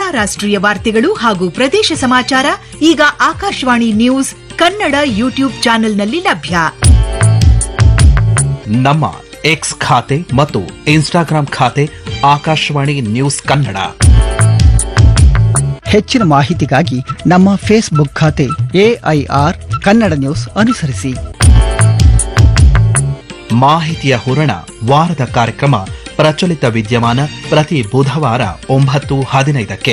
ಎಲ್ಲಾ ರಾಷ್ಟ್ರೀಯ ವಾರ್ತೆಗಳು ಹಾಗೂ ಪ್ರದೇಶ ಸಮಾಚಾರ ಈಗ ಆಕಾಶವಾಣಿ ನ್ಯೂಸ್ ಕನ್ನಡ ಯೂಟ್ಯೂಬ್ ಚಾನೆಲ್ನಲ್ಲಿ ಲಭ್ಯ ನಮ್ಮ ಎಕ್ಸ್ ಖಾತೆ ಮತ್ತು ಇನ್ಸ್ಟಾಗ್ರಾಂ ಖಾತೆ ಆಕಾಶವಾಣಿ ನ್ಯೂಸ್ ಕನ್ನಡ ಹೆಚ್ಚಿನ ಮಾಹಿತಿಗಾಗಿ ನಮ್ಮ ಫೇಸ್ಬುಕ್ ಖಾತೆ ಎಐಆರ್ ಕನ್ನಡ ನ್ಯೂಸ್ ಅನುಸರಿಸಿ ಮಾಹಿತಿಯ ಹೂರಣ ವಾರದ ಕಾರ್ಯಕ್ರಮ ಪ್ರಚಲಿತ ವಿದ್ಯಮಾನ ಪ್ರತಿ ಬುಧವಾರ ಒಂಬತ್ತು ಹದಿನೈದಕ್ಕೆ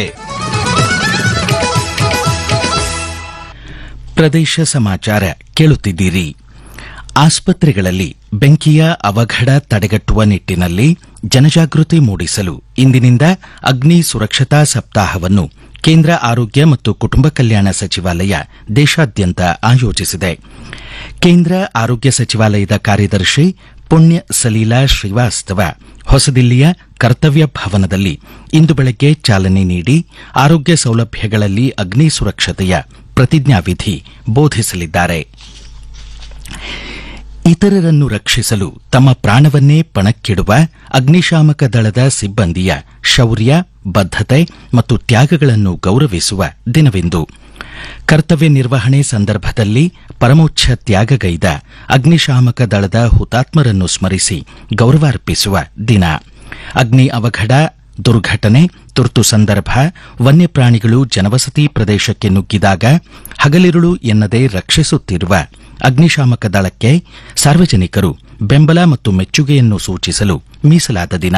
ಪ್ರದೇಶ ಸಮಾಚಾರ ಕೇಳುತ್ತಿದ್ದೀರಿ ಆಸ್ಪತ್ರೆಗಳಲ್ಲಿ ಬೆಂಕಿಯ ಅವಘಡ ತಡೆಗಟ್ಟುವ ನಿಟ್ಟಿನಲ್ಲಿ ಜನಜಾಗೃತಿ ಮೂಡಿಸಲು ಇಂದಿನಿಂದ ಅಗ್ನಿ ಸುರಕ್ಷತಾ ಸಪ್ತಾಹವನ್ನು ಕೇಂದ್ರ ಆರೋಗ್ಯ ಮತ್ತು ಕುಟುಂಬ ಕಲ್ಯಾಣ ಸಚಿವಾಲಯ ದೇಶಾದ್ಯಂತ ಆಯೋಜಿಸಿದೆ ಕೇಂದ್ರ ಆರೋಗ್ಯ ಸಚಿವಾಲಯದ ಕಾರ್ಯದರ್ಶಿ ಪುಣ್ಯ ಸಲೀಲಾ ಶ್ರೀವಾಸ್ತವ ಹೊಸದಿಲ್ಲಿಯ ಕರ್ತವ್ಯ ಭವನದಲ್ಲಿ ಇಂದು ಬೆಳಗ್ಗೆ ಚಾಲನೆ ನೀಡಿ ಆರೋಗ್ಯ ಸೌಲಭ್ಯಗಳಲ್ಲಿ ಅಗ್ನಿ ಸುರಕ್ಷತೆಯ ಪ್ರತಿಜ್ಞಾವಿಧಿ ಬೋಧಿಸಲಿದ್ದಾರೆ ಇತರರನ್ನು ರಕ್ಷಿಸಲು ತಮ್ಮ ಪ್ರಾಣವನ್ನೇ ಪಣಕ್ಕಿಡುವ ಅಗ್ನಿಶಾಮಕ ದಳದ ಸಿಬ್ಬಂದಿಯ ಶೌರ್ಯ ಬದ್ಧತೆ ಮತ್ತು ತ್ಯಾಗಗಳನ್ನು ಗೌರವಿಸುವ ದಿನವಿಂದು ಕರ್ತವ್ಯ ನಿರ್ವಹಣೆ ಸಂದರ್ಭದಲ್ಲಿ ಪರಮೋಚ್ಛ ತ್ಯಾಗಗೈದ ಅಗ್ನಿಶಾಮಕ ದಳದ ಹುತಾತ್ಮರನ್ನು ಸ್ಮರಿಸಿ ಗೌರವಾರ್ಪಿಸುವ ದಿನ ಅಗ್ನಿ ಅವಘಡ ದುರ್ಘಟನೆ ತುರ್ತು ಸಂದರ್ಭ ವನ್ಯಪ್ರಾಣಿಗಳು ಜನವಸತಿ ಪ್ರದೇಶಕ್ಕೆ ನುಗ್ಗಿದಾಗ ಹಗಲಿರುಳು ಎನ್ನದೆ ರಕ್ಷಿಸುತ್ತಿರುವ ಅಗ್ನಿಶಾಮಕ ದಳಕ್ಕೆ ಸಾರ್ವಜನಿಕರು ಬೆಂಬಲ ಮತ್ತು ಮೆಚ್ಚುಗೆಯನ್ನು ಸೂಚಿಸಲು ಮೀಸಲಾದ ದಿನ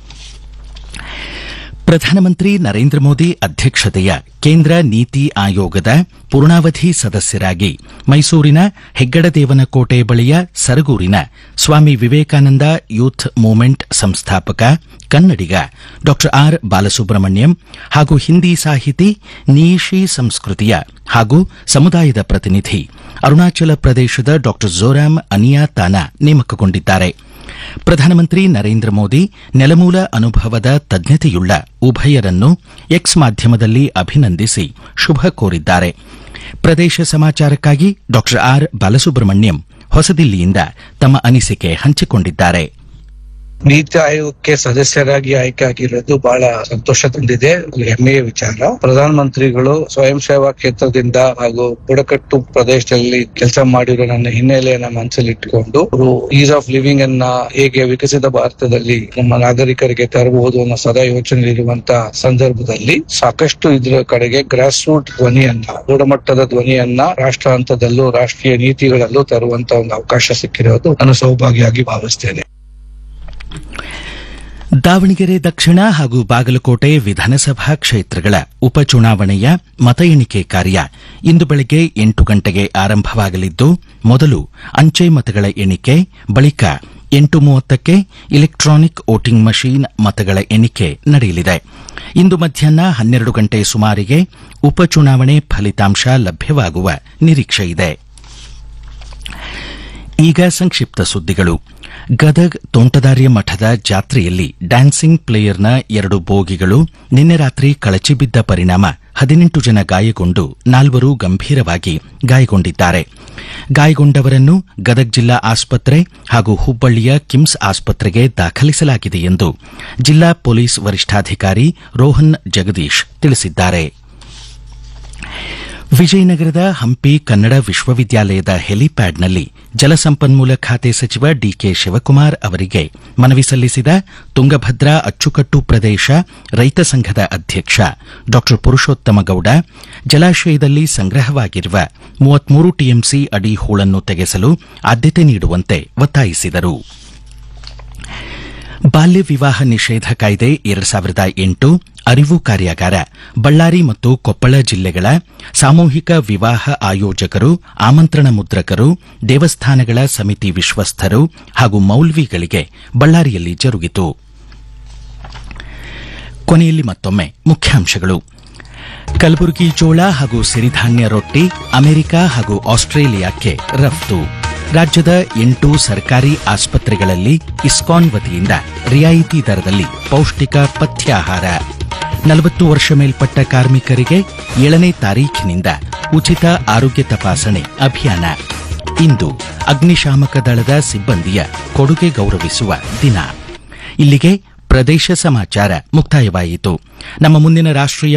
ಪ್ರಧಾನಮಂತ್ರಿ ನರೇಂದ್ರ ಮೋದಿ ಅಧ್ಯಕ್ಷತೆಯ ಕೇಂದ್ರ ನೀತಿ ಆಯೋಗದ ಪೂರ್ಣಾವಧಿ ಸದಸ್ಯರಾಗಿ ಮೈಸೂರಿನ ಹೆಗ್ಗಡದೇವನಕೋಟೆ ಬಳಿಯ ಸರಗೂರಿನ ಸ್ವಾಮಿ ವಿವೇಕಾನಂದ ಯೂತ್ ಮೂವ್ಮೆಂಟ್ ಸಂಸ್ಥಾಪಕ ಕನ್ನಡಿಗ ಡಾ ಆರ್ ಬಾಲಸುಬ್ರಹ್ಮಣ್ಯಂ ಹಾಗೂ ಹಿಂದಿ ಸಾಹಿತಿ ನೀಶಿ ಸಂಸ್ಕೃತಿಯ ಹಾಗೂ ಸಮುದಾಯದ ಪ್ರತಿನಿಧಿ ಅರುಣಾಚಲ ಪ್ರದೇಶದ ಡಾ ಜೋರಾಮ್ ಅನಿಯಾ ತಾನಾ ನೇಮಕಗೊಂಡಿದ್ದಾರೆ ಪ್ರಧಾನಮಂತ್ರಿ ನರೇಂದ್ರ ಮೋದಿ ನೆಲಮೂಲ ಅನುಭವದ ತಜ್ಞತೆಯುಳ್ಳ ಉಭಯರನ್ನು ಎಕ್ಸ್ ಮಾಧ್ಯಮದಲ್ಲಿ ಅಭಿನಂದಿಸಿ ಶುಭ ಕೋರಿದ್ದಾರೆ ಪ್ರದೇಶ ಸಮಾಚಾರಕ್ಕಾಗಿ ಡಾ ಆರ್ ಬಾಲಸುಬ್ರಹ್ಮಣ್ಯಂ ಹೊಸದಿಲ್ಲಿಯಿಂದ ತಮ್ಮ ಅನಿಸಿಕೆ ಹಂಚಿಕೊಂಡಿದ್ದಾರೆ ನೀತಿ ಆಯೋಗಕ್ಕೆ ಸದಸ್ಯರಾಗಿ ಆಯ್ಕೆ ಆಗಿರೋದು ಬಹಳ ಸಂತೋಷ ತಂದಿದೆ ಹೆಮ್ಮೆಯ ವಿಚಾರ ಪ್ರಧಾನಮಂತ್ರಿಗಳು ಸ್ವಯಂ ಸೇವಾ ಕ್ಷೇತ್ರದಿಂದ ಹಾಗೂ ಬುಡಕಟ್ಟು ಪ್ರದೇಶದಲ್ಲಿ ಕೆಲಸ ಮಾಡಿರೋ ನನ್ನ ಹಿನ್ನೆಲೆಯನ್ನ ಮನಸ್ಸಲ್ಲಿ ಇಟ್ಟುಕೊಂಡು ಅವರು ಈಸ್ ಆಫ್ ಲಿವಿಂಗ್ ಅನ್ನ ಹೇಗೆ ವಿಕಸಿತ ಭಾರತದಲ್ಲಿ ನಮ್ಮ ನಾಗರಿಕರಿಗೆ ತರಬಹುದು ಅನ್ನೋ ಸದಾ ಯೋಚನೆ ಇರುವಂತ ಸಂದರ್ಭದಲ್ಲಿ ಸಾಕಷ್ಟು ಇದರ ಕಡೆಗೆ ಗ್ರಾಸ್ ರೂಟ್ ಧ್ವನಿಯನ್ನ ಗುಣಮಟ್ಟದ ಧ್ವನಿಯನ್ನ ರಾಷ್ಟ್ರ ಹಂತದಲ್ಲೂ ರಾಷ್ಟ್ರೀಯ ನೀತಿಗಳಲ್ಲೂ ತರುವಂತ ಒಂದು ಅವಕಾಶ ಸಿಕ್ಕಿರೋದು ನಾನು ಸೌಭಾಗ್ಯವಾಗಿ ಭಾವಿಸ್ತೇನೆ ದಾವಣಗೆರೆ ದಕ್ಷಿಣ ಹಾಗೂ ಬಾಗಲಕೋಟೆ ವಿಧಾನಸಭಾ ಕ್ಷೇತ್ರಗಳ ಉಪಚುನಾವಣೆಯ ಮತ ಎಣಿಕೆ ಕಾರ್ಯ ಇಂದು ಬೆಳಗ್ಗೆ ಎಂಟು ಗಂಟೆಗೆ ಆರಂಭವಾಗಲಿದ್ದು ಮೊದಲು ಅಂಚೆ ಮತಗಳ ಎಣಿಕೆ ಬಳಿಕ ಎಂಟು ಮೂವತ್ತಕ್ಕೆ ಇಲೆಕ್ಟ್ರಾನಿಕ್ ವೋಟಿಂಗ್ ಮಷೀನ್ ಮತಗಳ ಎಣಿಕೆ ನಡೆಯಲಿದೆ ಇಂದು ಮಧ್ಯಾಹ್ನ ಹನ್ನೆರಡು ಗಂಟೆ ಸುಮಾರಿಗೆ ಉಪಚುನಾವಣೆ ಫಲಿತಾಂಶ ಲಭ್ಯವಾಗುವ ನಿರೀಕ್ಷೆಯಿದೆ ಈಗ ಸಂಕ್ಷಿಪ್ತ ಸುದ್ದಿಗಳು ಗದಗ್ ತೋಂಟದಾರ್ಯ ಮಠದ ಜಾತ್ರೆಯಲ್ಲಿ ಡ್ಯಾನ್ಸಿಂಗ್ ಪ್ಲೇಯರ್ನ ಎರಡು ಬೋಗಿಗಳು ನಿನ್ನೆ ರಾತ್ರಿ ಕಳಚಿ ಬಿದ್ದ ಪರಿಣಾಮ ಹದಿನೆಂಟು ಜನ ಗಾಯಗೊಂಡು ನಾಲ್ವರು ಗಂಭೀರವಾಗಿ ಗಾಯಗೊಂಡಿದ್ದಾರೆ ಗಾಯಗೊಂಡವರನ್ನು ಗದಗ್ ಜಿಲ್ಲಾ ಆಸ್ಪತ್ರೆ ಹಾಗೂ ಹುಬ್ಬಳ್ಳಿಯ ಕಿಮ್ಸ್ ಆಸ್ಪತ್ರೆಗೆ ದಾಖಲಿಸಲಾಗಿದೆ ಎಂದು ಜಿಲ್ಲಾ ಪೊಲೀಸ್ ವರಿಷ್ಠಾಧಿಕಾರಿ ರೋಹನ್ ಜಗದೀಶ್ ತಿಳಿಸಿದ್ದಾರೆ ವಿಜಯನಗರದ ಹಂಪಿ ಕನ್ನಡ ವಿಶ್ವವಿದ್ಯಾಲಯದ ಹೆಲಿಪ್ಯಾಡ್ನಲ್ಲಿ ಜಲಸಂಪನ್ಮೂಲ ಖಾತೆ ಸಚಿವ ಡಿಕೆ ಶಿವಕುಮಾರ್ ಅವರಿಗೆ ಮನವಿ ಸಲ್ಲಿಸಿದ ತುಂಗಭದ್ರಾ ಅಚ್ಚುಕಟ್ಟು ಪ್ರದೇಶ ರೈತ ಸಂಘದ ಅಧ್ಯಕ್ಷ ಡಾ ಪುರುಷೋತ್ತಮ ಗೌಡ ಜಲಾಶಯದಲ್ಲಿ ಸಂಗ್ರಹವಾಗಿರುವ ಮೂವತ್ಮೂರು ಟಿಎಂಸಿ ಅಡಿ ಹೂಳನ್ನು ತೆಗೆಸಲು ಆದ್ಯತೆ ನೀಡುವಂತೆ ಒತ್ತಾಯಿಸಿದರು ಬಾಲ್ಯ ವಿವಾಹ ನಿಷೇಧ ಕಾಯ್ದೆ ಎರಡ್ ಸಾವಿರದ ಎಂಟು ಅರಿವು ಕಾರ್ಯಾಗಾರ ಬಳ್ಳಾರಿ ಮತ್ತು ಕೊಪ್ಪಳ ಜಿಲ್ಲೆಗಳ ಸಾಮೂಹಿಕ ವಿವಾಹ ಆಯೋಜಕರು ಆಮಂತ್ರಣ ಮುದ್ರಕರು ದೇವಸ್ಥಾನಗಳ ಸಮಿತಿ ವಿಶ್ವಸ್ಥರು ಹಾಗೂ ಮೌಲ್ವಿಗಳಿಗೆ ಬಳ್ಳಾರಿಯಲ್ಲಿ ಜರುಗಿತು ಕೊನೆಯಲ್ಲಿ ಮತ್ತೊಮ್ಮೆ ಮುಖ್ಯಾಂಶಗಳು ಕಲಬುರಗಿ ಜೋಳ ಹಾಗೂ ಸಿರಿಧಾನ್ಯ ರೊಟ್ಟಿ ಅಮೆರಿಕ ಹಾಗೂ ಆಸ್ಟ್ರೇಲಿಯಾಕ್ಕೆ ರಫ್ತು ರಾಜ್ಯದ ಎಂಟು ಸರ್ಕಾರಿ ಆಸ್ಪತ್ರೆಗಳಲ್ಲಿ ಇಸ್ಕಾನ್ ವತಿಯಿಂದ ರಿಯಾಯಿತಿ ದರದಲ್ಲಿ ಪೌಷ್ಟಿಕ ಪಥ್ಯಾಹಾರ ನಲವತ್ತು ವರ್ಷ ಮೇಲ್ಪಟ್ಟ ಕಾರ್ಮಿಕರಿಗೆ ಏಳನೇ ತಾರೀಖಿನಿಂದ ಉಚಿತ ಆರೋಗ್ಯ ತಪಾಸಣೆ ಅಭಿಯಾನ ಇಂದು ಅಗ್ನಿಶಾಮಕ ದಳದ ಸಿಬ್ಬಂದಿಯ ಕೊಡುಗೆ ಗೌರವಿಸುವ ದಿನ ಇಲ್ಲಿಗೆ ಪ್ರದೇಶ ಸಮಾಚಾರ ಮುಕ್ತಾಯವಾಯಿತು ನಮ್ಮ ಮುಂದಿನ ರಾಷ್ಟ್ರೀಯ